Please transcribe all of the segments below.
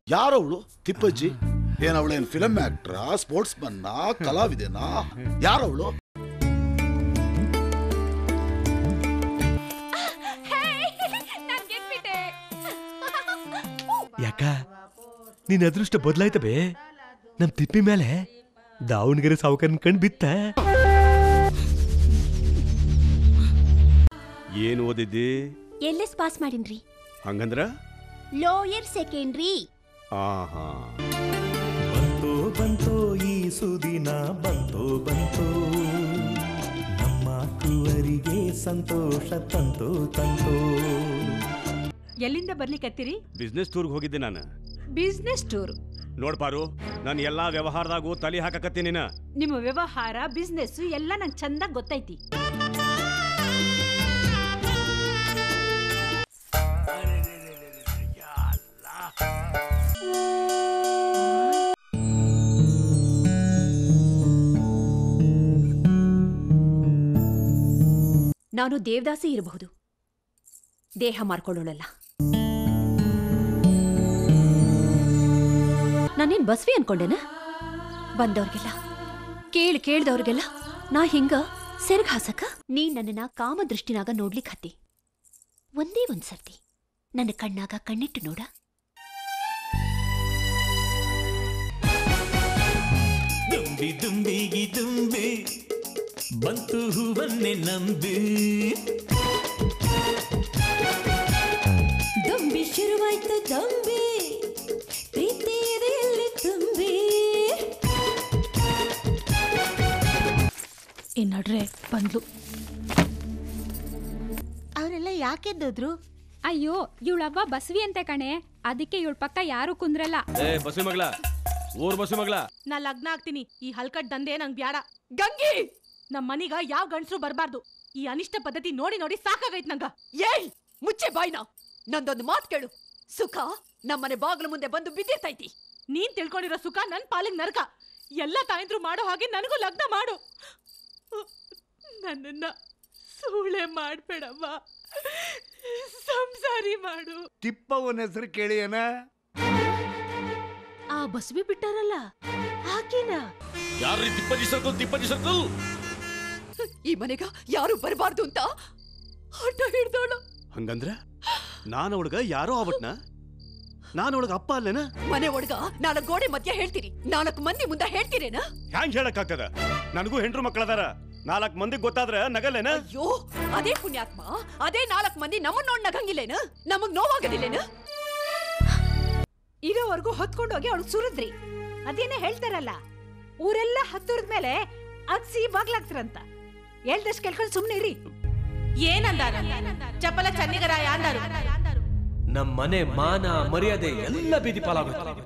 ಯಾರವಳು ತಿಪ್ಪಜ್ಜಿ ಏನವಳೇನ್ film ಆಕ್ಟ್ರಾ sports ಮನ್ನ ಕಲಾವಿದೆನಾ ಯಾರವಳು ಯಾಕ ನಿನ್ ಅದೃಷ್ಟ ಬದಲಾಯ್ತ ಬೇ ನಮ್ ತಿಪ್ಪಿ ಮೇಲೆ ದಾವಣಗೆರೆ ಸಾವುಕಾರನ್ ಕಂಡು ಬಿತ್ತ ಏನು ಓದಿದ್ದಿ ಎಲ್ ಎಸ್ ಪಾಸ್ ಮಾಡಿನ್ರಿ ಹಂಗಂದ್ರ ಲೋಯರ್ ಸೆಕೆಂಡ್ರಿ ಆಹಾ ಬಂತೋ ಬಂತೋ ಈ ಸುದಿನ ಬಂತೋ ಬಂತೋ ನಮ್ಮ ಕುವರಿಗೆ ಸಂತೋಷ ತಂತೋ ತಂತೋ ಎಲ್ಲಿಂದ ಬರ್ಲಿಕತ್ತೀರಿ ಬಿಸ್ನೆಸ್ ಟೂರ್ಗೆ ಹೋಗಿದ್ದೆ ನಾನು ಬಿಸ್ನೆಸ್ ಟೂರ್ ನೋಡ್ಪಾರು ನಾನು ಎಲ್ಲಾ ವ್ಯವಹಾರದಾಗೂ ತಲೆ ಹಾಕಕತ್ತೀನಿ ನೀನು ನಿಮ್ಮ ವ್ಯವಹಾರ ಬಿಸ್ನೆಸ್ ಎಲ್ಲ ನಂಗೆ ಚಂದ ಗೊತ್ತೈತಿ ನಾನು ದೇವದಾಸಿ ಇರಬಹುದು ದೇಹ ಮಾರ್ಕೊಳ್ಳೋಳಲ್ಲ ನಾನೇನ್ ಬಸ್ವಿ ಅನ್ಕೊಂಡೆನ ಬಂದವ್ರಿಗೆಲ್ಲ ಕೇಳ್ ಕೇಳ್ದವ್ರಿಗೆಲ್ಲ ನಾ ಹಿಂಗ ಸೆರ್ಗ್ ಹಾಸಕ ನೀ ನನ್ನನ್ನ ಕಾಮದೃಷ್ಟಿನಾಗ ನೋಡ್ಲಿಕ್ ಹತ್ತಿ ಒಂದೇ ಒಂದ್ ಸರ್ತಿ ನನ್ನ ಕಣ್ಣಾಗ ಕಣ್ಣಿಟ್ಟು ನೋಡ ದುಂಬಿ ದುಂಬಿಗಿ ದುಂಬಿ ಬಂತು ಹೂವನ್ನೇ ನಂಬಿ ದಂಬಿ ಶುರುವಾಯ್ತು ದಂಬಿ ಪ್ರೀತಿ ಎದೆಯಲ್ಲಿ ತುಂಬಿ ಈ ನಡ್ರೆ ಬಂದ್ಲು ಅವರೆಲ್ಲ ಯಾಕೆದ್ದೋದ್ರು ಅಯ್ಯೋ ಇವಳವ್ವ ಬಸವಿ ಅಂತೆ ಕಣೆ ಅದಕ್ಕೆ ಇವಳ ಪಕ್ಕ ಯಾರು ಕುಂದ್ರಲ್ಲ ಏ ಬಸ್ವಿ ಮಗಳ ಊರ್ ಬಸ್ವಿ ಮಗಳ ನಾ ಲಗ್ನ ಆಗ್ತೀನಿ ಈ ಹಲ್ಕಟ್ ದಂಧೆ ನಂಗ್ ಬ್ಯಾಡ ಗಂಗಿ ನಮ್ ಮನಿಗ ಯಾವ ಗಂಡ್ಸ್ರು ಬರ್ಬಾರ್ದು ಈ ಅನಿಷ್ಟ ಪದ್ಧತಿ ನೋಡಿ ನೋಡಿ ಸಾಕಾಗೈತ್ ನಂಗ ಏಯ್ ಮುಚ್ಚೆ ಬಾಯ್ನ ನಂದೊಂದು ಮಾತು ಕೇಳು ಸುಖ ನಮ್ಮನೆ ಬಾಗ್ಲು ಮುಂದೆ ಬಂದು ಬಿದ್ದಿರ್ತೈತಿ ನೀನ್ ತಿಳ್ಕೊಂಡಿರೋ ಸುಖ ನನ್ ಪಾಲಿಗೆ ನರಕ ಎಲ್ಲ ತಾಯಂದ್ರು ಮಾಡೋ ಹಾಗೆ ನನಗೂ ಲಗ್ನ ಮಾಡು ನನ್ನನ್ನ ಸೂಳೆ ಮಾಡ್ಬೇಡವ್ವ ಸಂಸಾರಿ ಮಾಡು ತಿಪ್ಪವನ ಹೆಸರು ಕೇಳಿ ಏನ ಆ ಬಸ್ವಿ ಬಿಟ್ಟಾರಲ್ಲ ಆಕಿನ ಯಾರ್ರಿ ತಿಪ್ಪಜಿ ಸರ್ಕಲ್ ತಿಪ್ಪಜಿ ಸರ್ಕಲ್ ಈ ಮನೆಗ ಯಾರು ಬರಬಾರ್ದು ಅಂತ ಹಠ ಹಿಡ್ದೋಳು ಹಂಗಂದ್ರ ನಾನು ಅವಳಗ ಯಾರೋ ಆಗ್ಬಿಟ್ನ ನಾನು ಅವಳಗ ಅಪ್ಪ ಅಲ್ಲೇನ ಮನೆ ಒಳಗ ನಾಲ್ಕು ಗೋಡೆ ಮಧ್ಯ ಹೇಳ್ತೀರಿ ನಾಲ್ಕು ಮಂದಿ ಮುಂದೆ ಹೇಳ್ತೀರೇನ ಹ್ಯಾಂಗ್ ಹೇಳಕ್ಕಾಗ್ತದ ನನಗೂ ಹೆಂಡ್ರು ಮಕ್ಕಳದಾರ ನಾಲ್ಕು ಮಂದಿಗೆ ಗೊತ್ತಾದ್ರ ನಗಲ್ಲೇನ ಅಯ್ಯೋ ಅದೇ ಪುಣ್ಯಾತ್ಮ ಅದೇ ನಾಲ್ಕು ಮಂದಿ ನಮ್ಮನ್ನ ನೋಡ್ ನಗಂಗಿಲ್ಲೇನ ನಮಗ್ ನೋವಾಗದಿಲ್ಲೇನ ಇರೋವರೆಗೂ ಹೊತ್ಕೊಂಡೋಗಿ ಅವಳು ಸುರಿದ್ರಿ ಅದೇನೇ ಹೇಳ್ತಾರಲ್ಲ ಊರೆಲ್ಲ ಹತ್ತುರದ ಮೇಲೆ ಅಗ್ಸಿ ಬಾಗ್ಲಾಗ್ತಿರಂತ ಹೇಳ್ದಷ್ಟು ಕೇಳ್ಕೊಂಡು ಸುಮ್ನೆ ಇರಿ ಏನಂದಾರ ಚಪಲ ಚನ್ನಿಗರಾಯ ಅಂದರು ನಮ್ ಮನೆ ಮಾನ ಮರ್ಯಾದೆ ಎಲ್ಲ ಬೀದಿ ಪಾಲಾಗುತ್ತೆ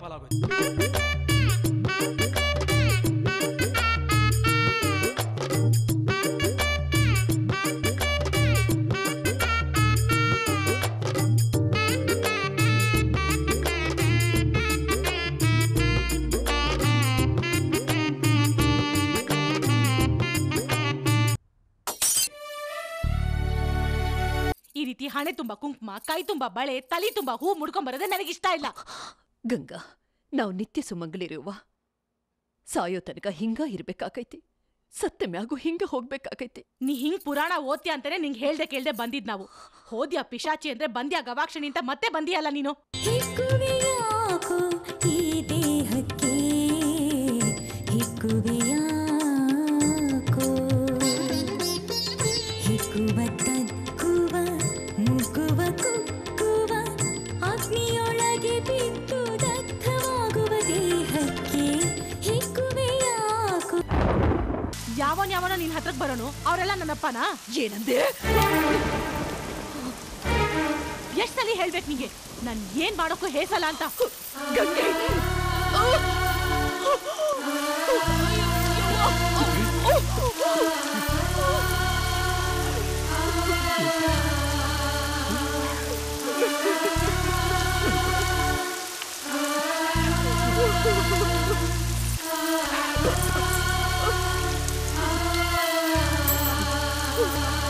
ಈ ರೀತಿ ಹಣೆ ತುಂಬಾ ಕುಂಕುಮ ಕೈ ತುಂಬಾ ಬಳೆ ತಲೆ ತುಂಬಾ ಹೂ ಮುಡ್ಕೊಂಡ್ ಬರೋದೇ ನನಗಿಷ್ಟ ಇಲ್ಲ ಗಂಗಾ ನಾವು ನಿತ್ಯ ಸುಮಂಗಲಿರುವ ಸಾಯೋ ತನಕ ಹಿಂಗ ಇರ್ಬೇಕಾಕೈತಿ ಸತ್ತ ಮ್ಯಾಗೂ ಹಿಂಗ ಹೋಗ್ಬೇಕಾಕೈತಿ ನೀ ಹಿಂಗ್ ಪುರಾಣ ಓದ್ತ್ಯ ಅಂತಾನೆ ನಿಂಗೆ ಹೇಳ್ದೆ ಕೇಳ್ದೆ ಬಂದಿದ್ ನಾವು ಹೋದ್ಯಾ ಪಿಶಾಚಿ ಅಂದ್ರೆ ಬಂದ್ಯಾ ಗವಾಕ್ಷಣಿ ಅಂತ ಮತ್ತೆ ಬಂದಿಯಲ್ಲ ನೀನು ಹಿಕ್ಕುವೆಯಾಕೋ ಈ ದೇಹಕ್ಕೆ ಹಿಕ್ಕುವೆಯಾಕೋ ಹಿಕ್ಕುವ ತಕ್ಕುವ ಮುಗ್ಗುವ ಕುಕ್ಕುವ ಅಗ್ನಿಯೊಳಗೆ ಬಿದ್ದು ದಗ್ಧವಾಗುವ ದೇಹಕ್ಕೆ ಹಿಕ್ಕುವೆಯಾಕೋ ಯಾವನ್ ಯಾವನೋ ನಿನ್ ಹತ್ರಕ್ ಬರೋನು ಅವರೆಲ್ಲ ನನ್ನಪ್ಪನಾ ಏನಂದೆ ಎಷ್ಟ್ ಸಲ ಹೇಳ್ಬೇಕು ನಿಂಗೆ ನನ್ ಏನ್ ಮಾಡೋಕ್ಕೂ ಹೇಸಲ್ಲ ಅಂತ ಗಂಗೆ ಆ